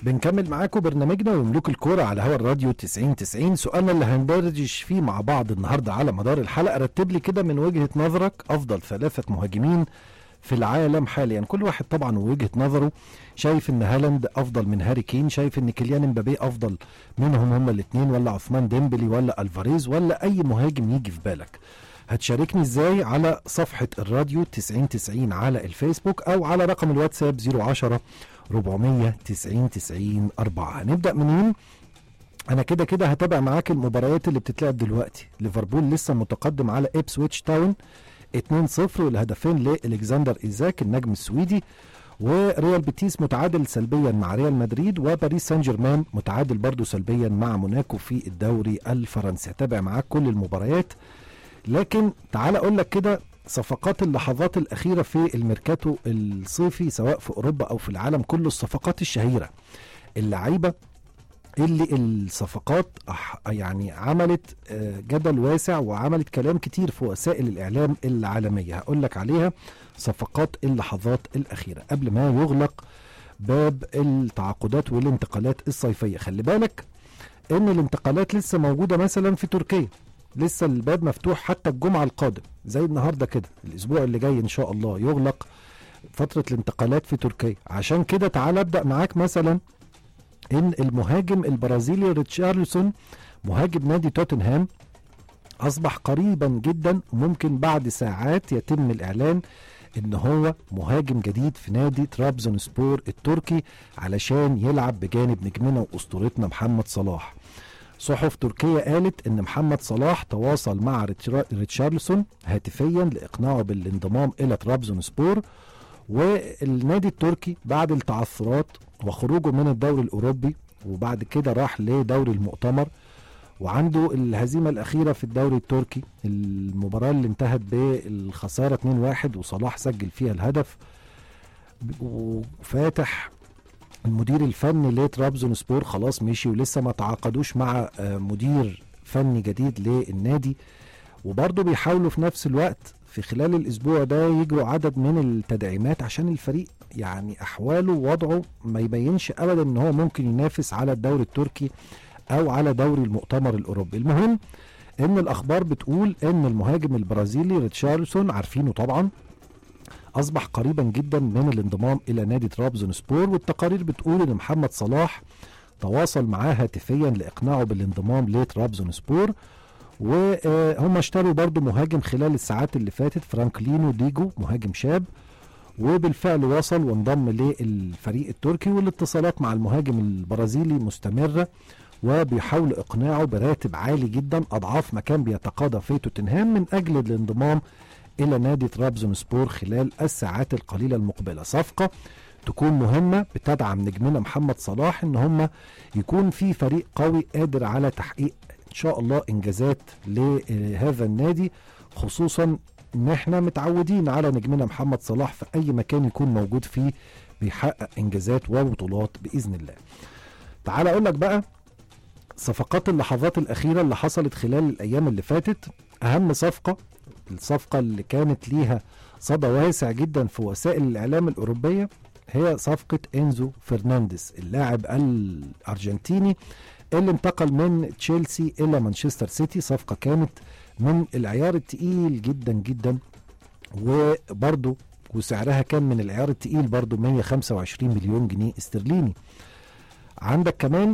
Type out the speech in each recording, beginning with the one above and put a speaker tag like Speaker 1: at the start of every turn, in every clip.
Speaker 1: بنكمل معاكم برنامجنا وملوك الكورة على هوا الراديو 90 90 سؤالنا اللي هندردش فيه مع بعض النهاردة على مدار الحلقة رتب لي كده من وجهة نظرك أفضل ثلاثة مهاجمين في العالم حاليا كل واحد طبعا ووجهة نظره شايف ان هالاند افضل من هاري كين شايف ان كيليان امبابي افضل منهم هما الاثنين ولا عثمان ديمبلي ولا الفاريز ولا اي مهاجم يجي في بالك هتشاركني ازاي على صفحة الراديو 90 90 على الفيسبوك او على رقم الواتساب 010 490 90 4 هنبدأ منين انا كده كده هتابع معاك المباريات اللي بتتلعب دلوقتي ليفربول لسه متقدم على ابسويتش تاون 2-0 والهدفين لالكسندر ايزاك النجم السويدي وريال بيتيس متعادل سلبيا مع ريال مدريد وباريس سان جيرمان متعادل برضه سلبيا مع موناكو في الدوري الفرنسي هتابع معاك كل المباريات لكن تعال اقول لك كده صفقات اللحظات الاخيره في الميركاتو الصيفي سواء في اوروبا او في العالم كله الصفقات الشهيره اللعيبه اللي الصفقات يعني عملت جدل واسع وعملت كلام كتير في وسائل الاعلام العالميه هقول لك عليها صفقات اللحظات الاخيره قبل ما يغلق باب التعاقدات والانتقالات الصيفيه خلي بالك ان الانتقالات لسه موجوده مثلا في تركيا لسه الباب مفتوح حتى الجمعه القادم زي النهارده كده الاسبوع اللي جاي ان شاء الله يغلق فتره الانتقالات في تركيا عشان كده تعال ابدا معاك مثلا ان المهاجم البرازيلي ريتشارلسون مهاجم نادي توتنهام اصبح قريبا جدا ممكن بعد ساعات يتم الاعلان ان هو مهاجم جديد في نادي ترابزون سبور التركي علشان يلعب بجانب نجمنا واسطورتنا محمد صلاح صحف تركية قالت ان محمد صلاح تواصل مع ريتشارلسون هاتفيا لاقناعه بالانضمام الى ترابزون سبور والنادي التركي بعد التعثرات وخروجه من الدوري الاوروبي وبعد كده راح لدوري المؤتمر وعنده الهزيمة الأخيرة في الدوري التركي المباراة اللي انتهت بالخسارة 2-1 وصلاح سجل فيها الهدف وفاتح المدير الفني لترابزون سبور خلاص مشي ولسه ما تعاقدوش مع مدير فني جديد للنادي وبرضه بيحاولوا في نفس الوقت في خلال الاسبوع ده يجروا عدد من التدعيمات عشان الفريق يعني احواله ووضعه ما يبينش ابدا ان هو ممكن ينافس على الدوري التركي او على دوري المؤتمر الاوروبي المهم ان الاخبار بتقول ان المهاجم البرازيلي ريتشارلسون عارفينه طبعا اصبح قريبا جدا من الانضمام الى نادي ترابزون سبور والتقارير بتقول ان محمد صلاح تواصل معاه هاتفيا لاقناعه بالانضمام لترابزون سبور وهم اشتروا برضو مهاجم خلال الساعات اللي فاتت فرانكلينو ديجو مهاجم شاب وبالفعل وصل وانضم للفريق التركي والاتصالات مع المهاجم البرازيلي مستمرة وبيحاولوا اقناعه براتب عالي جدا اضعاف ما كان بيتقاضى في توتنهام من اجل الانضمام الى نادي ترابزون سبور خلال الساعات القليله المقبله صفقه تكون مهمه بتدعم نجمنا محمد صلاح ان هم يكون في فريق قوي قادر على تحقيق ان شاء الله انجازات لهذا النادي خصوصا ان احنا متعودين على نجمنا محمد صلاح في اي مكان يكون موجود فيه بيحقق انجازات وبطولات باذن الله تعال اقول لك بقى صفقات اللحظات الاخيره اللي حصلت خلال الايام اللي فاتت اهم صفقه الصفقه اللي كانت ليها صدى واسع جدا في وسائل الاعلام الاوروبيه هي صفقه انزو فرنانديز اللاعب الارجنتيني اللي انتقل من تشيلسي الى مانشستر سيتي صفقه كانت من العيار التقيل جدا جدا وبرضه وسعرها كان من العيار التقيل برضه 125 مليون جنيه استرليني عندك كمان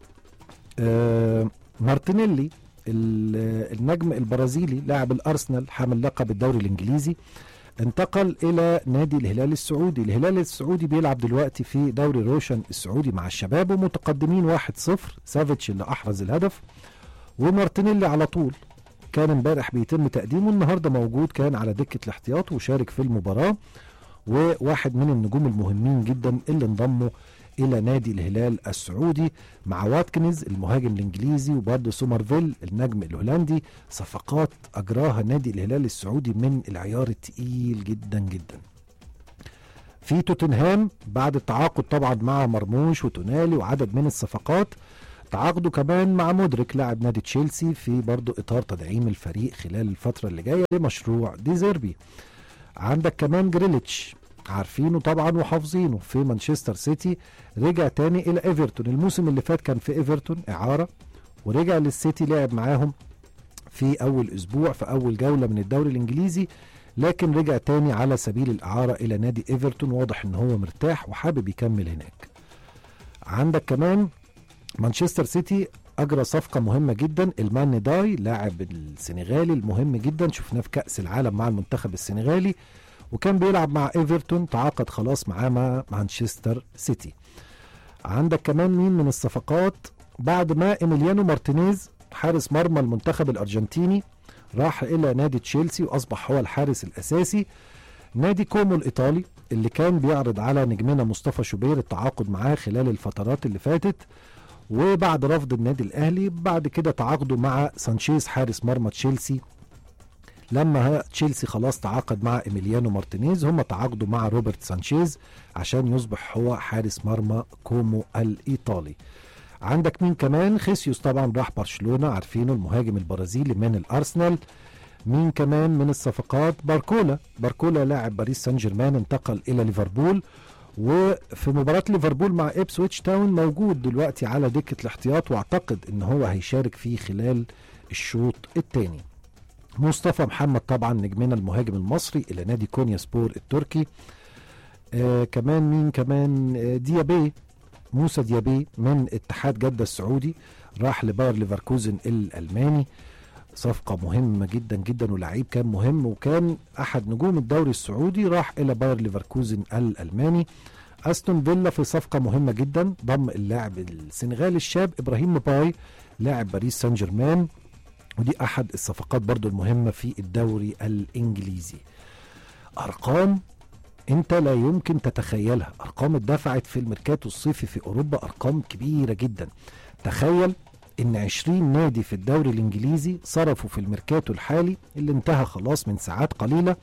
Speaker 1: آه مارتينيلي النجم البرازيلي لاعب الارسنال حامل لقب الدوري الانجليزي انتقل الى نادي الهلال السعودي الهلال السعودي بيلعب دلوقتي في دوري روشن السعودي مع الشباب ومتقدمين 1-0 سافيتش اللي احرز الهدف ومارتينيلي على طول كان امبارح بيتم تقديمه النهارده موجود كان على دكه الاحتياط وشارك في المباراه وواحد من النجوم المهمين جدا اللي انضموا الى نادي الهلال السعودي مع واتكنز المهاجم الانجليزي وبرضه سومرفيل النجم الهولندي صفقات اجراها نادي الهلال السعودي من العيار التقيل جدا جدا في توتنهام بعد التعاقد طبعا مع مرموش وتونالي وعدد من الصفقات تعاقدوا كمان مع مدرك لاعب نادي تشيلسي في برضه اطار تدعيم الفريق خلال الفتره اللي جايه لمشروع ديزيربي عندك كمان جريليتش عارفينه طبعا وحافظينه في مانشستر سيتي رجع تاني الى ايفرتون الموسم اللي فات كان في ايفرتون اعاره ورجع للسيتي لعب معاهم في اول اسبوع في اول جوله من الدوري الانجليزي لكن رجع تاني على سبيل الاعاره الى نادي ايفرتون واضح ان هو مرتاح وحابب يكمل هناك عندك كمان مانشستر سيتي اجرى صفقه مهمه جدا المان داي لاعب السنغالي المهم جدا شفناه في كاس العالم مع المنتخب السنغالي وكان بيلعب مع ايفرتون تعاقد خلاص معاه مع مانشستر سيتي عندك كمان مين من الصفقات بعد ما ايميليانو مارتينيز حارس مرمى المنتخب الارجنتيني راح الى نادي تشيلسي واصبح هو الحارس الاساسي نادي كومو الايطالي اللي كان بيعرض على نجمنا مصطفى شوبير التعاقد معاه خلال الفترات اللي فاتت وبعد رفض النادي الاهلي بعد كده تعاقدوا مع سانشيز حارس مرمى تشيلسي لما تشيلسي خلاص تعاقد مع ايميليانو مارتينيز هم تعاقدوا مع روبرت سانشيز عشان يصبح هو حارس مرمى كومو الايطالي عندك مين كمان خيسيوس طبعا راح برشلونه عارفينه المهاجم البرازيلي من الارسنال مين كمان من الصفقات باركولا باركولا لاعب باريس سان جيرمان انتقل الى ليفربول وفي مباراة ليفربول مع إبسويتش تاون موجود دلوقتي على دكة الاحتياط واعتقد ان هو هيشارك فيه خلال الشوط الثاني مصطفى محمد طبعا نجمنا المهاجم المصري الى نادي كونيا سبور التركي آه كمان مين كمان آه ديابي موسى ديابي من اتحاد جدة السعودي راح لباير ليفركوزن الألماني صفقة مهمة جدا جدا ولعيب كان مهم وكان أحد نجوم الدوري السعودي راح إلى باير ليفركوزن الألماني أستون فيلا في صفقة مهمة جدا ضم اللاعب السنغالي الشاب إبراهيم باي لاعب باريس سان جيرمان ودي أحد الصفقات برضو المهمة في الدوري الإنجليزي أرقام انت لا يمكن تتخيلها ارقام اتدفعت في الميركاتو الصيفي في اوروبا ارقام كبيره جدا تخيل ان 20 نادي في الدوري الانجليزي صرفوا في الميركاتو الحالي اللي انتهى خلاص من ساعات قليله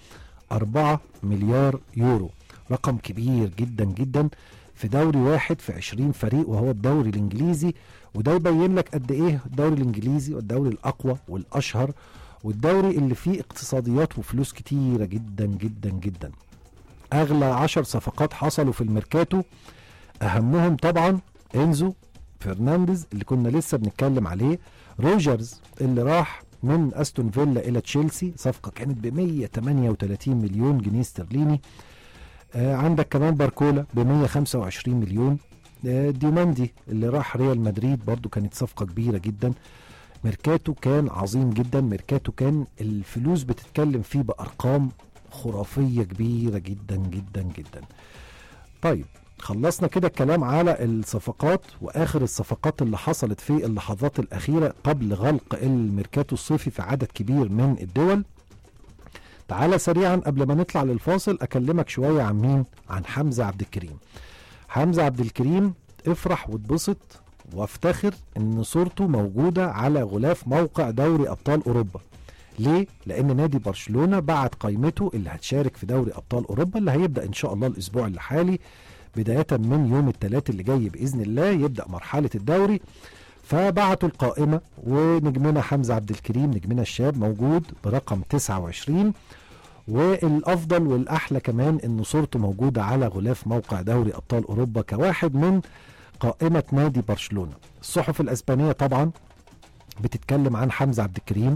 Speaker 1: 4 مليار يورو رقم كبير جدا جدا في دوري واحد في 20 فريق وهو الدوري الانجليزي وده يبين لك قد ايه الدوري الانجليزي والدوري الاقوى والاشهر والدوري اللي فيه اقتصاديات وفلوس كتيره جدا جدا جدا اغلى عشر صفقات حصلوا في الميركاتو اهمهم طبعا انزو فرنانديز اللي كنا لسه بنتكلم عليه روجرز اللي راح من استون فيلا الى تشيلسي صفقه كانت ب 138 مليون جنيه استرليني آه عندك كمان باركولا ب 125 مليون آه ديماندي اللي راح ريال مدريد برضو كانت صفقه كبيره جدا ميركاتو كان عظيم جدا ميركاتو كان الفلوس بتتكلم فيه بارقام خرافيه كبيره جدا جدا جدا طيب خلصنا كده الكلام على الصفقات واخر الصفقات اللي حصلت في اللحظات الاخيره قبل غلق الميركاتو الصيفي في عدد كبير من الدول تعالى سريعا قبل ما نطلع للفاصل اكلمك شويه عن مين عن حمزه عبد الكريم حمزه عبد الكريم افرح واتبسط وافتخر ان صورته موجوده على غلاف موقع دوري ابطال اوروبا ليه؟ لأن نادي برشلونة بعت قائمته اللي هتشارك في دوري أبطال أوروبا اللي هيبدأ إن شاء الله الأسبوع الحالي بداية من يوم الثلاث اللي جاي بإذن الله يبدأ مرحلة الدوري فبعتوا القائمة ونجمنا حمزة عبد الكريم نجمنا الشاب موجود برقم 29 والأفضل والأحلى كمان إن صورته موجودة على غلاف موقع دوري أبطال أوروبا كواحد من قائمة نادي برشلونة الصحف الأسبانية طبعا بتتكلم عن حمزة عبد الكريم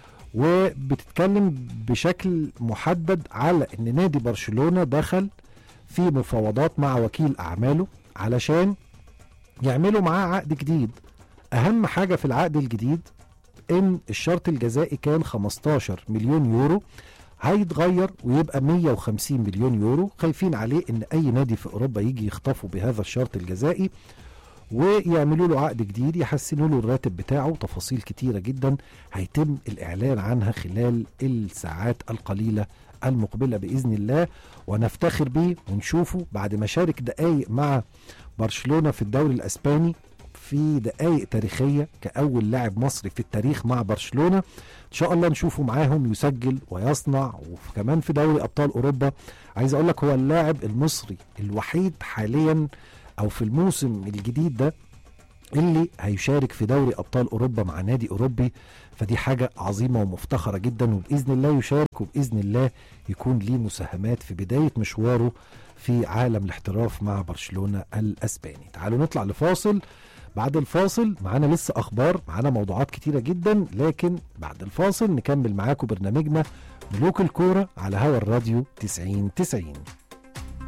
Speaker 1: وبتتكلم بشكل محدد على ان نادي برشلونه دخل في مفاوضات مع وكيل اعماله علشان يعملوا معاه عقد جديد اهم حاجه في العقد الجديد ان الشرط الجزائي كان 15 مليون يورو هيتغير ويبقى 150 مليون يورو خايفين عليه ان اي نادي في اوروبا يجي يخطفوا بهذا الشرط الجزائي ويعملوا له عقد جديد يحسنوا له الراتب بتاعه تفاصيل كتيره جدا هيتم الاعلان عنها خلال الساعات القليله المقبله باذن الله ونفتخر بيه ونشوفه بعد ما شارك دقايق مع برشلونه في الدوري الاسباني في دقائق تاريخيه كاول لاعب مصري في التاريخ مع برشلونه ان شاء الله نشوفه معاهم يسجل ويصنع وكمان في دوري ابطال اوروبا عايز اقول لك هو اللاعب المصري الوحيد حاليا او في الموسم الجديد ده اللي هيشارك في دوري ابطال اوروبا مع نادي اوروبي فدي حاجه عظيمه ومفتخره جدا وباذن الله يشارك وباذن الله يكون ليه مساهمات في بدايه مشواره في عالم الاحتراف مع برشلونه الاسباني تعالوا نطلع لفاصل بعد الفاصل معانا لسه اخبار معانا موضوعات كتيره جدا لكن بعد الفاصل نكمل معاكم برنامجنا ملوك الكوره على هوا الراديو 90 90